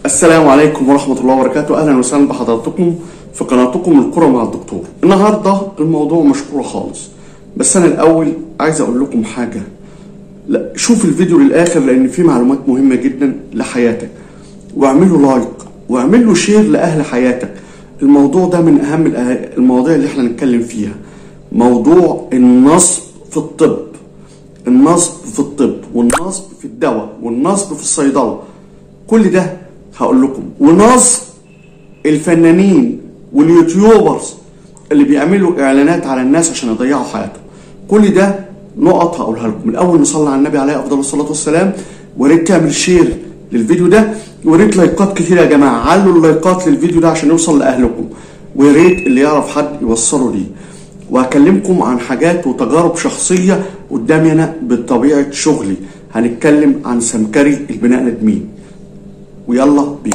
السلام عليكم ورحمة الله وبركاته أهلا وسهلا بحضراتكم في قناتكم الكرة مع الدكتور النهاردة الموضوع مش كورة خالص بس أنا الأول عايز أقول لكم حاجة لا شوف الفيديو للآخر لأن فيه معلومات مهمة جدا لحياتك واعملوا لايك واعملوا شير لأهل حياتك الموضوع ده من أهم الأه- المواضيع اللي احنا نتكلم فيها موضوع النصب في الطب النصب في الطب والنصب في الدواء والنصب في الصيدلة كل ده هقول لكم ونصب الفنانين واليوتيوبرز اللي بيعملوا اعلانات على الناس عشان يضيعوا حياتهم كل ده نقط هقولها لكم الاول نصلي على النبي عليه افضل الصلاه والسلام وريت تعمل شير للفيديو ده وريت لايكات كتير يا جماعه علوا اللايكات للفيديو ده عشان يوصل لاهلكم ويا ريت اللي يعرف حد يوصله ليه وهكلمكم عن حاجات وتجارب شخصيه قدامي انا بطبيعه شغلي هنتكلم عن سمكري البناء ادمين ويلا بينا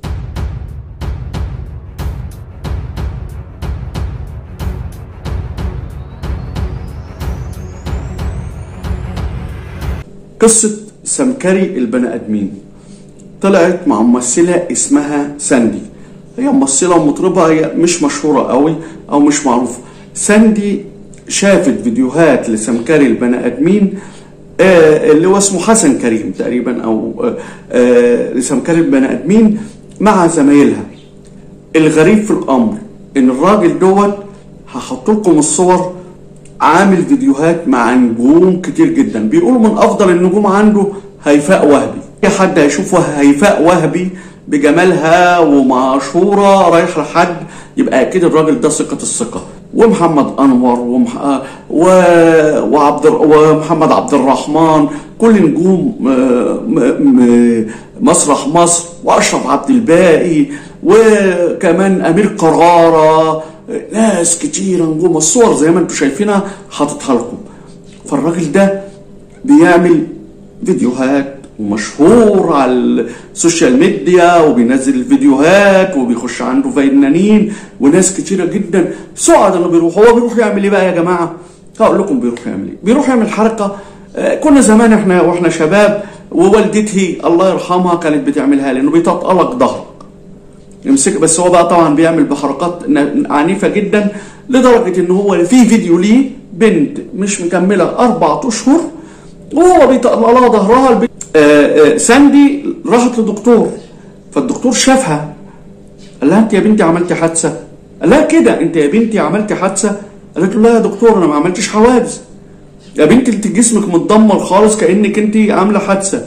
قصة سمكري البني آدمين طلعت مع ممثلة اسمها ساندي هي ممثلة ومطربة هي مش مشهورة قوي أو مش معروفة ساندي شافت فيديوهات لسمكري البني آدمين آه اللي هو اسمه حسن كريم تقريبا أو آه آه لسمكري البني آدمين مع زمايلها الغريب في الامر ان الراجل دوت هحط لكم الصور عامل فيديوهات مع نجوم كتير جدا بيقولوا من افضل النجوم عنده هيفاء وهبي اي حد هيشوف هيفاء وهبي بجمالها ومعشوره رايح لحد يبقى اكيد الراجل ده ثقه الثقه ومحمد انور ومح... و... وعبد ومحمد عبد الرحمن كل نجوم آه، م... م... مسرح مصر واشرف عبد الباقي وكمان امير قراره ناس كتيره نجوم الصور زي ما انتم شايفينها حاططها لكم فالراجل ده بيعمل فيديوهات ومشهور على السوشيال ميديا وبينزل الفيديوهات وبيخش عنده فنانين وناس كتيره جدا سعد انه بيروح هو بيروح يعمل ايه بقى يا جماعه؟ هقول لكم بيروح يعمل ايه؟ بيروح يعمل حركه آه، كنا زمان احنا واحنا شباب ووالدتي الله يرحمها كانت بتعملها لانه بيتطلق ظهرك يمسك بس هو بقى طبعا بيعمل بحركات ن- عنيفه جدا لدرجه ان هو في فيديو ليه بنت مش مكمله اربع اشهر وهو بيطلع لها ظهرها البنت آه، آه، ساندي راحت لدكتور فالدكتور شافها قال لها انت يا بنتي عملتي حادثه قال لها كده انت يا بنتي عملتي حادثه قالت له لا يا دكتور انا ما عملتش حوادث يا بنتي انت جسمك متدمر خالص كانك انت عامله حادثه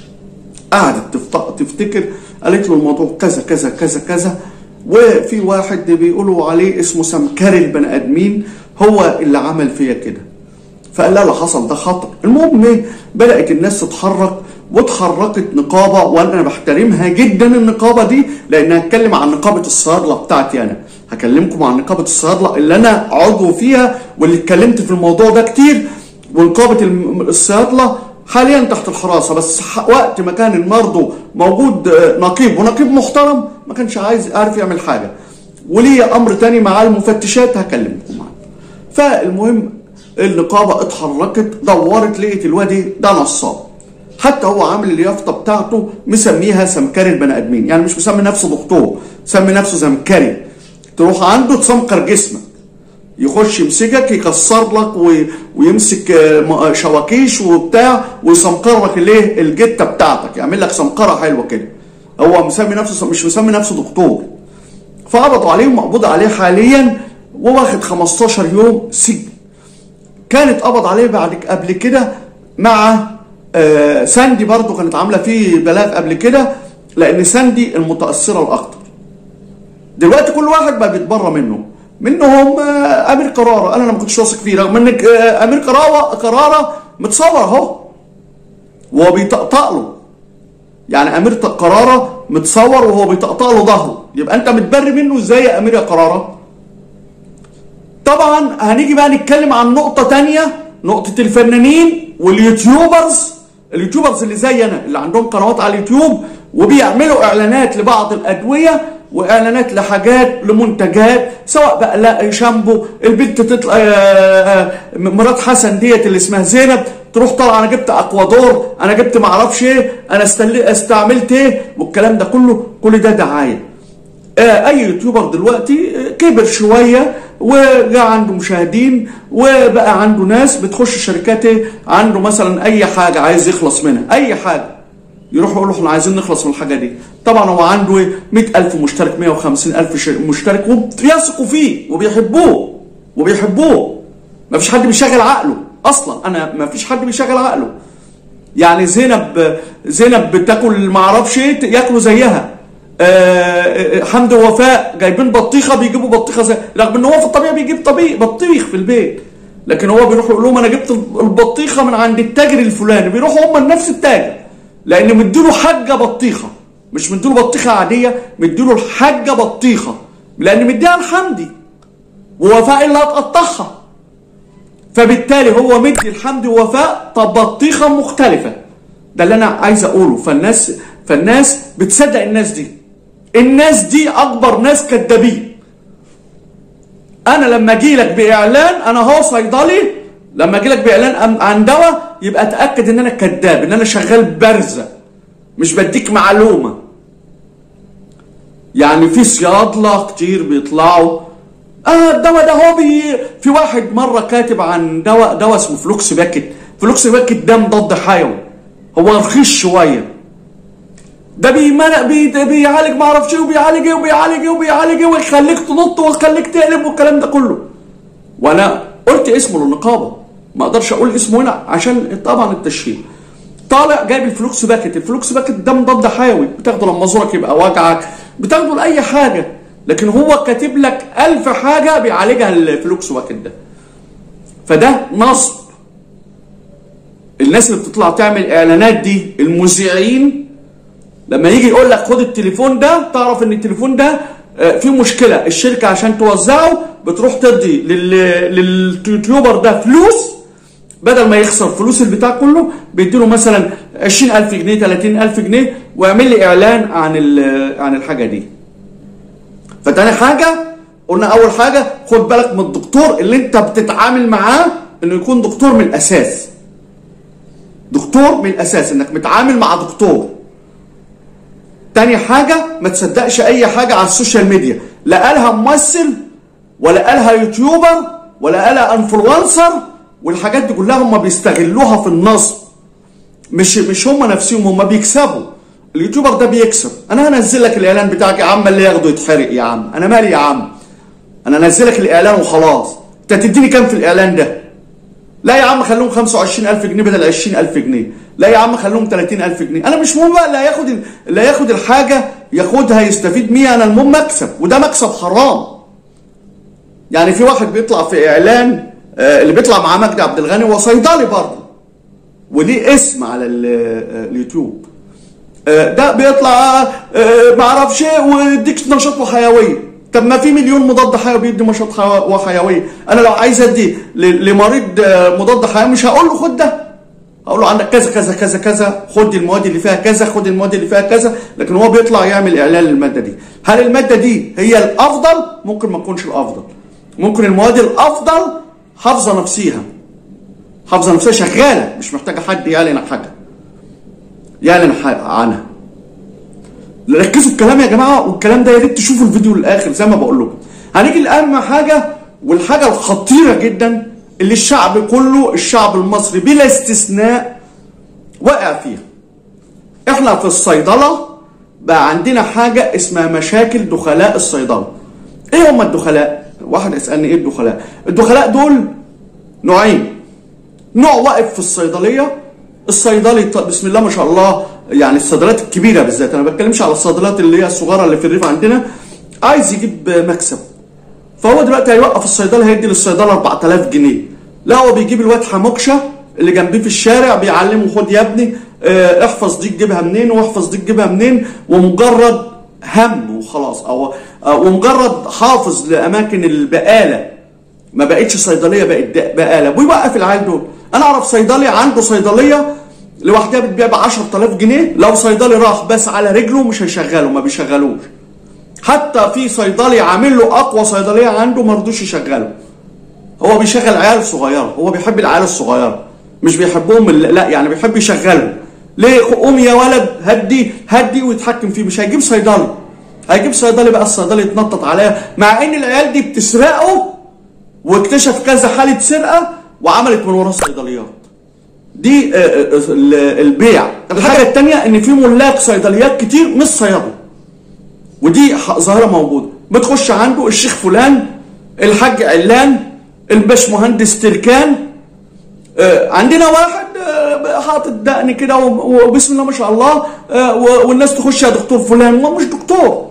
قعدت تفت- تفتكر قالت له الموضوع كذا كذا كذا كذا وفي واحد بيقولوا عليه اسمه سمكري البني ادمين هو اللي عمل فيا كده فقال لها اللي حصل ده خطأ المهم ايه بدأت الناس تتحرك واتحركت نقابة وانا بحترمها جدا النقابة دي لان هتكلم عن نقابة الصيادلة بتاعتي انا هكلمكم عن نقابة الصيادلة اللي انا عضو فيها واللي اتكلمت في الموضوع ده كتير ونقابة الم- الصيادلة حاليا تحت الحراسة بس ح- وقت ما كان المرضو موجود آه، نقيب ونقيب محترم ما كانش عايز عارف يعمل حاجة وليه امر تاني مع المفتشات هكلمكم عنه فالمهم النقابه اتحركت دورت لقيت الوادي ده نصاب حتى هو عامل اليافطه بتاعته مسميها سمكري البني ادمين يعني مش مسمي نفسه دكتور مسمي نفسه سمكري تروح عنده تسمكر جسمك يخش يمسكك يكسر لك و... ويمسك آه، م- آه، شواكيش وبتاع ويسمكر لك الايه الجته بتاعتك يعمل لك سمكره حلوه كده هو مسمي نفسه مش مسمي نفسه دكتور فقبضوا عليه ومقبوض عليه حاليا وواخد 15 يوم سجن كانت قبض عليه بعد قبل كده مع آه، ساندي برضو كانت عامله فيه بلاغ قبل كده لان ساندي المتاثره الاكتر دلوقتي كل واحد بقى بيتبرى منه منهم آه، امير قراره انا ما كنتش واثق فيه رغم ان آه، امير قراره قراره متصور اهو وهو بيطقطق له يعني امير ط- قراره متصور وهو بيطقطق له ظهره يبقى انت متبري منه ازاي يا امير يا قراره طبعا هنيجي بقى نتكلم عن نقطة تانية نقطة الفنانين واليوتيوبرز اليوتيوبرز اللي زي انا اللي عندهم قنوات على اليوتيوب وبيعملوا اعلانات لبعض الادوية واعلانات لحاجات لمنتجات سواء بقى لا شامبو البنت تطلع آه، آه، مرات حسن ديت اللي اسمها زينب تروح طالعه انا جبت اكوادور انا جبت معرفش ايه انا استل- استعملت ايه والكلام ده كله كل ده دعايه آه، اي يوتيوبر دلوقتي آه، كبر شويه وجاء عنده مشاهدين وبقى عنده ناس بتخش شركات إيه؟ عنده مثلا اي حاجه عايز يخلص منها اي حاجه يروح يقول له احنا عايزين نخلص من الحاجه دي طبعا هو عنده ايه 100000 مشترك 150000 ش- مشترك وبيثقوا فيه وبيحبوه وبيحبوه ما فيش حد بيشغل عقله اصلا انا ما فيش حد بيشغل عقله يعني زينب زينب بتاكل ما اعرفش ايه ياكلوا زيها آه، حمد ووفاء جايبين بطيخه بيجيبوا بطيخه زي رغم ان هو في الطبيعه بيجيب طبيخ بطيخ في البيت لكن هو بيروح يقول لهم انا جبت البطيخه من عند التاجر الفلاني بيروحوا هم لنفس التاجر لان مديله حاجه بطيخه مش مديله بطيخه عاديه مديله الحاجه بطيخه لان مديها لحمدي ووفاء اللي هتقطعها فبالتالي هو مدي الحمد ووفاء طب بطيخه مختلفه ده اللي انا عايز اقوله فالناس فالناس بتصدق الناس دي الناس دي اكبر ناس كدابين انا لما اجي لك باعلان انا هو صيدلي لما اجي لك باعلان أم- عن دواء يبقى اتاكد ان انا كذاب ان انا شغال برزه مش بديك معلومه يعني في صيادله كتير بيطلعوا اه الدواء ده هو بي في واحد مره كاتب عن دواء دواء اسمه فلوكس باكت فلوكس باكت ده مضاد حيوي هو رخيص شويه ده بيمنع بي ده بيعالج ما اعرفش ايه وبيعالج ايه وبيعالج ايه وبيعالج ايه ويخليك تنط ويخليك تقلب والكلام ده كله وانا قلت اسمه للنقابه ما اقدرش اقول اسمه هنا عشان طبعا التشهير طالع جايب الفلوكس باكت الفلوكس باكت ده مضاد حيوي بتاخده لما زورك يبقى وجعك بتاخده لاي حاجه لكن هو كاتب لك ألف حاجه بيعالجها الفلوكس باكت ده فده نصب الناس اللي بتطلع تعمل اعلانات دي المذيعين لما يجي يقول لك خد التليفون ده تعرف ان التليفون ده آه، فيه مشكله الشركه عشان توزعه بتروح تدي لل- لليوتيوبر ده فلوس بدل ما يخسر فلوس البتاع كله بيديله مثلا 20000 جنيه 30000 جنيه ويعمل لي اعلان عن ال- عن الحاجه دي فتاني حاجه قلنا اول حاجه خد بالك من الدكتور اللي انت بتتعامل معاه انه يكون دكتور من الاساس دكتور من الاساس انك متعامل مع دكتور تاني حاجة ما تصدقش أي حاجة على السوشيال ميديا لا قالها ممثل ولا قالها يوتيوبر ولا قالها انفلونسر والحاجات دي كلها هم بيستغلوها في النصب مش مش هم نفسهم هم بيكسبوا اليوتيوبر ده بيكسب انا هنزل لك الاعلان بتاعك يا عم اللي ياخده يتحرق يا عم انا مالي يا عم انا انزل لك الاعلان وخلاص انت هتديني كام في الاعلان ده لا يا عم خلوهم 25000 جنيه بدل 20000 جنيه لا يا عم خلوهم 30000 جنيه انا مش مهم بقى اللي هياخد اللي هياخد الحاجه ياخدها يستفيد بيها انا المهم مكسب وده مكسب حرام يعني في واحد بيطلع في اعلان آه، اللي بيطلع معاه مجدي عبد الغني هو صيدلي برضه وليه اسم على ال- آه، اليوتيوب آه، ده بيطلع آه، ما اعرفش ايه ويديك نشاط وحيويه طب ما في مليون مضاد حيوي بيدي نشاط حيو- وحيويه انا لو عايز ادي ل- لمريض آه، مضاد حيوي مش هقول له خد ده هقول له عندك كذا كذا كذا كذا خد المواد اللي فيها كذا خد المواد اللي فيها كذا لكن هو بيطلع يعمل اعلان للماده دي هل الماده دي هي الافضل ممكن ما تكونش الافضل ممكن المواد الافضل حافظه نفسيها حافظه نفسها شغاله مش محتاجه حد يعلن حاجه يعلن ح- عنها ركزوا الكلام يا جماعه والكلام ده يا ريت تشوفوا الفيديو للاخر زي ما بقول لكم هنيجي لاهم حاجه والحاجه الخطيره جدا اللي الشعب كله الشعب المصري بلا استثناء واقع فيها احنا في الصيدله بقى عندنا حاجه اسمها مشاكل دخلاء الصيدله ايه هم الدخلاء واحد يسالني ايه الدخلاء الدخلاء دول نوعين نوع واقف في الصيدليه الصيدلي ط- بسم الله ما شاء الله يعني الصيدليات الكبيره بالذات انا ما بتكلمش على الصيدليات اللي هي الصغيره اللي في الريف عندنا عايز يجيب مكسب فهو دلوقتي هيوقف الصيدله هيدي للصيدله 4000 جنيه لا هو بيجيب الواد حموكشه اللي جنبيه في الشارع بيعلمه خد يا ابني اه، احفظ دي تجيبها منين واحفظ دي تجيبها منين ومجرد هم وخلاص او اه، ومجرد حافظ لاماكن البقاله ما بقتش صيدليه بقت د- بقاله ويوقف العيال دول انا اعرف صيدلي عنده صيدليه لوحدها بتبيع ب 10000 جنيه لو صيدلي راح بس على رجله مش هيشغله ما بيشغلوش حتى في صيدلي عامل له اقوى صيدليه عنده ما رضوش يشغله هو بيشغل عيال صغيره هو بيحب العيال الصغيره مش بيحبهم ال- لا يعني بيحب يشغلهم ليه قوم يا ولد هدي هدي ويتحكم فيه مش هيجيب صيدلي هيجيب صيدلي بقى الصيدلي يتنطط عليها مع ان العيال دي بتسرقه واكتشف كذا حاله سرقه وعملت من وراه صيدليات دي آه، آه، ال- البيع الحاجه الثانيه ان في ملاك صيدليات كتير مش صيادله ودي ح- ظاهره موجوده بتخش عنده الشيخ فلان الحاج علان الباشمهندس تركان آه، عندنا واحد آه، حاطط دقن كده و- وبسم الله ما شاء الله آه، و- والناس تخش يا دكتور فلان هو مش دكتور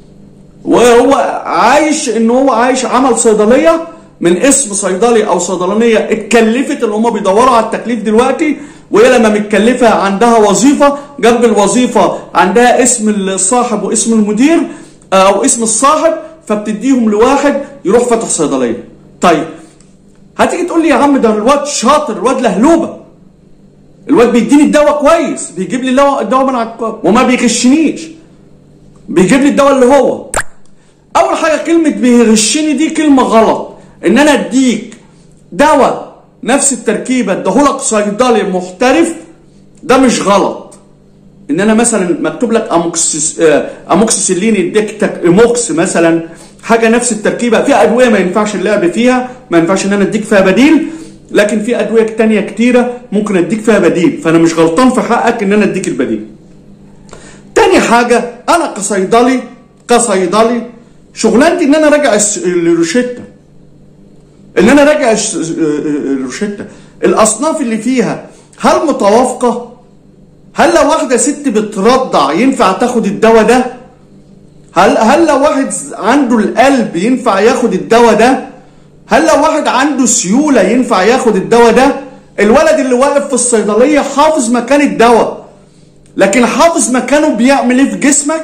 وهو عايش ان هو عايش عمل صيدليه من اسم صيدلي او صيدلانيه اتكلفت اللي هم بيدوروا على التكليف دلوقتي وهي لما متكلفه عندها وظيفه جنب الوظيفه عندها اسم الصاحب واسم المدير او اسم الصاحب فبتديهم لواحد يروح فتح صيدليه. طيب هتيجي تقول لي يا عم ده الواد شاطر الواد لهلوبه الواد بيديني الدواء كويس بيجيب لي الدواء الدواء من على الك- وما بيغشنيش بيجيب لي الدواء اللي هو اول حاجه كلمه بيغشني دي كلمه غلط ان انا اديك دواء نفس التركيبه اديهولك صيدلي محترف ده مش غلط ان انا مثلا مكتوب لك اموكسيس آه، اموكسيسيلين يديك تك- اموكس مثلا حاجه نفس التركيبه في ادويه ما ينفعش اللعب فيها ما ينفعش ان انا اديك فيها بديل لكن في ادويه تانية كتيره ممكن اديك فيها بديل فانا مش غلطان في حقك ان انا اديك البديل تاني حاجة أنا كصيدلي كصيدلي شغلانتي إن أنا راجع الس- الروشتة إن أنا راجع الس- الروشتة الأصناف اللي فيها هل متوافقة؟ هل لو واحدة ست بترضع ينفع تاخد الدواء ده؟ هل هل لو واحد عنده القلب ينفع ياخد الدواء ده؟ هل لو واحد عنده سيولة ينفع ياخد الدواء ده؟ الولد اللي واقف في الصيدلية حافظ مكان الدواء لكن حافظ مكانه بيعمل ايه في جسمك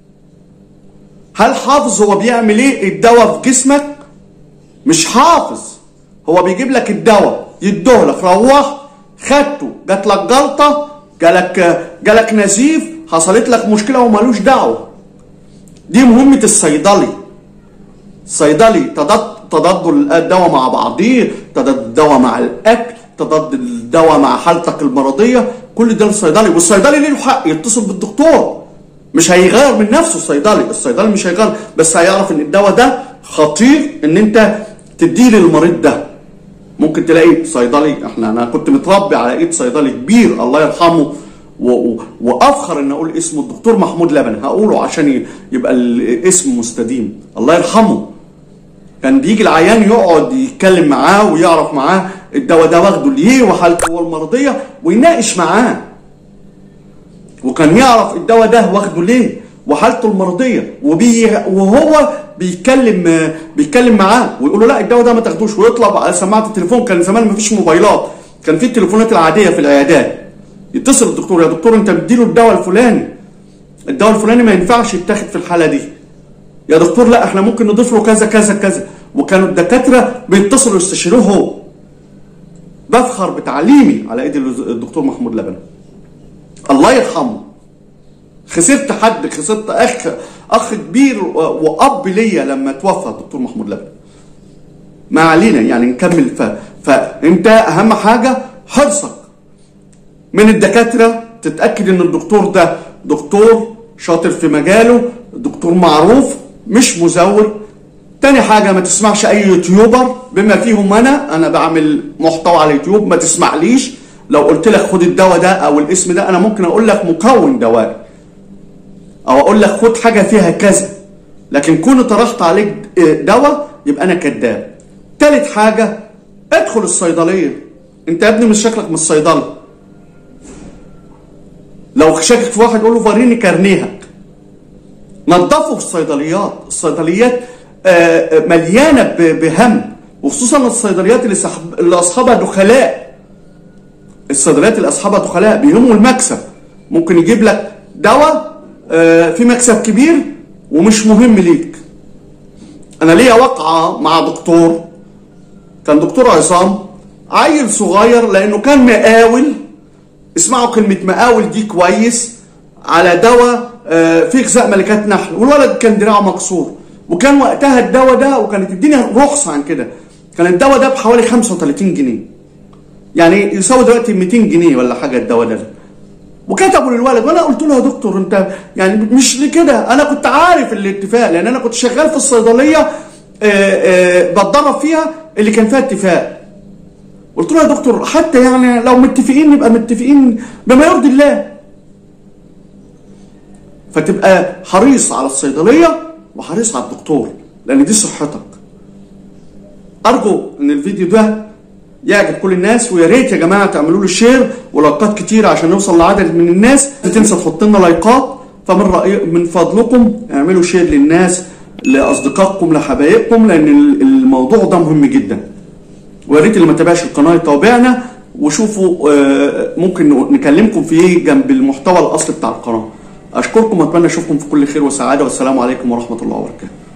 هل حافظ هو بيعمل ايه الدواء في جسمك مش حافظ هو بيجيب لك الدواء يديهولك روح خدته جات لك جلطه جالك جالك نزيف حصلت لك مشكله ومالوش دعوه دي مهمه الصيدلي الصيدلي تضاد تضاد الدواء مع بعضيه تضاد الدواء مع الاكل تضاد الدواء مع حالتك المرضيه كل ده الصيدلي والصيدلي ليه حق يتصل بالدكتور مش هيغير من نفسه الصيدلي الصيدلي مش هيغير بس هيعرف ان الدواء ده خطير ان انت تديه للمريض ده ممكن تلاقي صيدلي احنا انا كنت متربي على ايد صيدلي كبير الله يرحمه و... و... وافخر ان اقول اسمه الدكتور محمود لبن هقوله عشان ي- يبقى الاسم مستديم الله يرحمه كان بيجي العيان يقعد يتكلم معاه ويعرف معاه الدواء ده واخده ليه وحالته هو المرضيه ويناقش معاه وكان يعرف الدواء ده واخده ليه وحالته المرضيه وبي وهو بيتكلم بيتكلم معاه ويقول له لا الدواء ده ما تاخدوش ويطلب على سماعه التليفون كان زمان ما فيش موبايلات كان في التليفونات العاديه في العيادات يتصل الدكتور يا دكتور انت مديله الدواء الفلاني الدواء الفلاني ما ينفعش يتاخد في الحاله دي يا دكتور لا احنا ممكن نضيف له كذا كذا كذا وكانوا الدكاتره بيتصلوا يستشيروه هو بفخر بتعليمي على ايد الدكتور محمود لبن الله يرحمه خسرت حد خسرت اخ اخ كبير و- واب ليا لما توفى الدكتور محمود لبن ما علينا يعني نكمل ف... فانت اهم حاجه حرصك من الدكاتره تتاكد ان الدكتور ده دكتور شاطر في مجاله دكتور معروف مش مزور تاني حاجة ما تسمعش أي يوتيوبر بما فيهم أنا أنا بعمل محتوى على اليوتيوب ما تسمعليش لو قلت لك خد الدواء ده أو الاسم ده أنا ممكن أقول لك مكون دوائي أو أقول لك خد حاجة فيها كذا لكن كون طرحت عليك دواء يبقى أنا كذاب تالت حاجة ادخل الصيدلية أنت يا ابني مش شكلك مش صيدلي لو شاكك في واحد قول له وريني كارنيهك نظفوا في الصيدليات الصيدليات آه، آه، مليانه ب- بهم وخصوصا الصيدليات اللي, سحب... اللي اصحابها دخلاء الصيدليات اللي اصحابها دخلاء بيهموا المكسب ممكن يجيب لك دواء آه، في مكسب كبير ومش مهم ليك انا ليا واقعه مع دكتور كان دكتور عصام عيل صغير لانه كان مقاول اسمعوا كلمة مقاول دي كويس على دواء آه، في غذاء ملكات نحل والولد كان دراعه مكسور وكان وقتها الدواء ده وكانت الدنيا رخص عن كده كان الدواء ده بحوالي 35 جنيه يعني يساوي دلوقتي 200 جنيه ولا حاجه الدواء ده وكتبوا للولد وانا قلت له يا دكتور انت يعني مش لكده انا كنت عارف الاتفاق لان انا كنت شغال في الصيدليه آه، آه، بتدرب فيها اللي كان فيها اتفاق قلت له يا دكتور حتى يعني لو متفقين نبقى متفقين بما يرضي الله فتبقى حريص على الصيدليه وحريص على الدكتور لان دي صحتك ارجو ان الفيديو ده يعجب كل الناس ويا ريت يا جماعه تعملوا له شير ولايكات كتير عشان نوصل لعدد من الناس لا تنسى تحط لنا لايكات فمن رأي من فضلكم اعملوا شير للناس لاصدقائكم لحبايبكم لان الموضوع ده مهم جدا ويا ريت اللي ما تابعش القناه يتابعنا وشوفوا آه، ممكن نكلمكم في ايه جنب المحتوى الاصلي بتاع القناه اشكركم واتمنى اشوفكم في كل خير وسعاده والسلام عليكم ورحمه الله وبركاته